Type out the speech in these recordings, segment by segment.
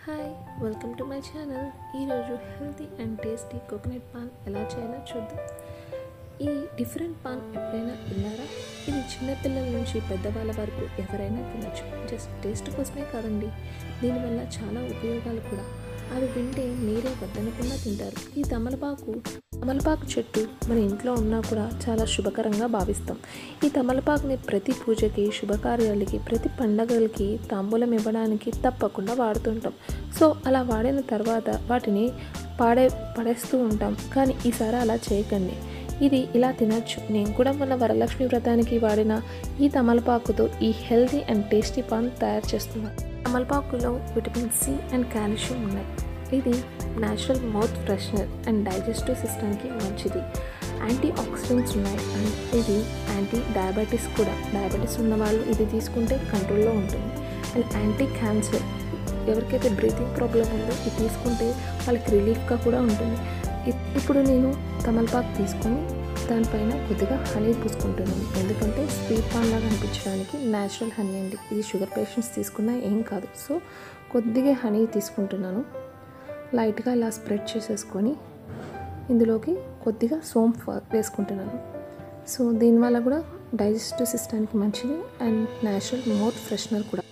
hi welcome to my channel ఈరోజు healthy and tasty coconut paan ఎలా చేయాలో చూద్దాం ఈ డిఫరెంట్ పాన్ ఎప్పుడైనా విన్నారా ఇది చిన్నపిల్లల నుంచి పెద్దవాళ్ళ వరకు ఎవరైనా తినచ్చు జస్ట్ టేస్ట్ కోసమే కాదండి దీనివల్ల చాలా ఉపయోగాలు కూడా అవి వింటే మీరే వద్దనకుండా తింటారు ఈ తమలపాకు తమలపాకు చెట్టు మన ఇంట్లో ఉన్నా కూడా చాలా శుభకరంగా భావిస్తాం ఈ తమలపాకుని ప్రతి పూజకి శుభకార్యాలకి ప్రతి పండగలకి తాంబూలం ఇవ్వడానికి తప్పకుండా వాడుతుంటాం సో అలా వాడిన తర్వాత వాటిని పాడే పడేస్తూ ఉంటాం కానీ ఈసారి అలా చేయకండి ఇది ఇలా తినచ్చు నేను కూడా మొన్న వరలక్ష్మి వ్రతానికి వాడిన ఈ తమలపాకుతో ఈ హెల్తీ అండ్ టేస్టీ పాన్ తయారు చేస్తున్నాను తమలపాకులో విటమిన్ సి అండ్ కాల్షియం ఉన్నాయి ఇది natural mouth freshener and digestive సిస్టమ్కి మంచిది యాంటీ ఆక్సిడెంట్స్ ఉన్నాయి అండ్ ఇది యాంటీ డయాబెటీస్ కూడా డయాబెటీస్ ఉన్న వాళ్ళు ఇది తీసుకుంటే కంట్రోల్లో ఉంటుంది అండ్ యాంటీ క్యాన్సర్ ఎవరికైతే బ్రీతింగ్ ప్రాబ్లం ఉందో ఇది తీసుకుంటే వాళ్ళకి రిలీఫ్గా కూడా ఉంటుంది ఇప్- ఇప్పుడు నేను తమలపాకు తీసుకొని దానిపైన కొద్దిగా హనీ పూసుకుంటున్నాను ఎందుకంటే స్వీట్ పాన్ లాగా అనిపించడానికి న్యాచురల్ హనీ అండి ఇది షుగర్ పేషెంట్స్ తీసుకున్నా ఏం కాదు సో కొద్దిగా హనీ తీసుకుంటున్నాను లైట్గా ఇలా స్ప్రెడ్ చేసేసుకొని ఇందులోకి కొద్దిగా సోంపు వేసుకుంటున్నాను సో దీనివల్ల కూడా డైజెస్టివ్ సిస్టానికి మంచిది అండ్ న్యాచురల్ మౌత్ ఫ్రెషనర్ కూడా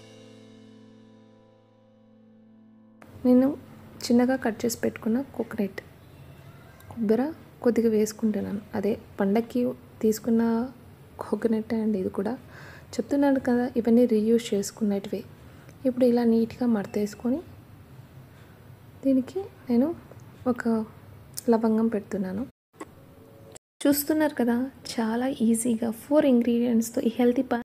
నేను చిన్నగా కట్ చేసి పెట్టుకున్న కోకోనట్ కొబ్బరి కొద్దిగా వేసుకుంటున్నాను అదే పండక్కి తీసుకున్న కోకోనట్ అండి ఇది కూడా చెప్తున్నాను కదా ఇవన్నీ రీయూజ్ చేసుకున్నటివే ఇప్పుడు ఇలా నీట్గా మడతేసుకొని దీనికి నేను ఒక లవంగం పెడుతున్నాను చూస్తున్నారు కదా చాలా ఈజీగా ఫోర్ ఇంగ్రీడియంట్స్తో ఈ హెల్తీ పా